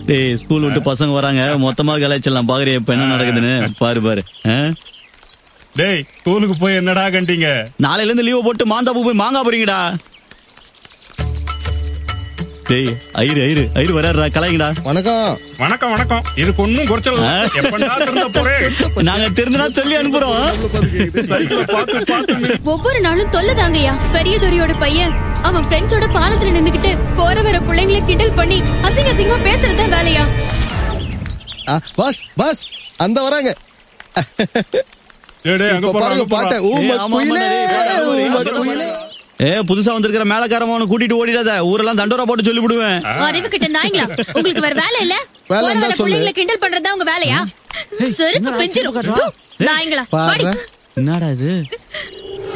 டேய் ஸ்கூல் விட்டு பசங்க வராங்க மொத்தமா கலாய்ச்சலாம் பாக்குறிய இப்ப என்ன நடக்குதுன்னு பாரு பாரு ஆ? டேய் ஸ்கூலுக்கு போய் என்னடா கண்டீங்க நாளையில இருந்து லீவ் போட்டு மாந்தாப்பு போய் மாங்கா போறீங்கடா டேய் ஐரு ஐரு ஐரு வராருடா கலாய்ங்கடா வணக்கம் வணக்கம் வணக்கம் இதுக்கு ஒன்னும் குறைச்சல் இல்ல. எப்படா திருந்த போறேன் நாங்க தெரிஞ்சுனா சொல்லி அனுப்புறோம் சைக்கிளை பார்த்து பார்த்து நின்னு ஒவ்வொரு நாளும் தொல்லதாங்கய்யா பெரியதுரையோட பையன் அவன் ஃப்ரெண்ட்ஸோட பாலத்துல நின்னுக்கிட்டு போற வர பிள்ளைங்களை கிண்டல் பண்ணி அசிங்க அசிங்கமா பேசுறதுதான் வேலையா ஆ, பஸ் பஸ் அந்த வராங்க டேய், டேய், அங்க இப்ப போறா, பாருங்க அங்க போறா. பாட்டை ஊம ஏய், ஆமா, குயிலே ஆமா, டேய், வேற ஊரு, ஊம சொல்ல குயிலே ஏ புதுசா வந்திருக்கிற மேலக்காரமான கூட்டிட்டு ஓடிடாத ஊரெல்லாம் தண்டோரா போட்டு சொல்லி விடுவேன் அறிவு கிட்ட நாய்ங்களா உங்களுக்கு வேற வேலை இல்ல வேலை போற இருந்தா வர சொல்லு. பிள்ளைங்களை கிண்டல் பண்றதா உங்க வேலையா செருப்பு பிஞ்சிரும் நாய்ங்களா பாரு வாடி என்னடா இது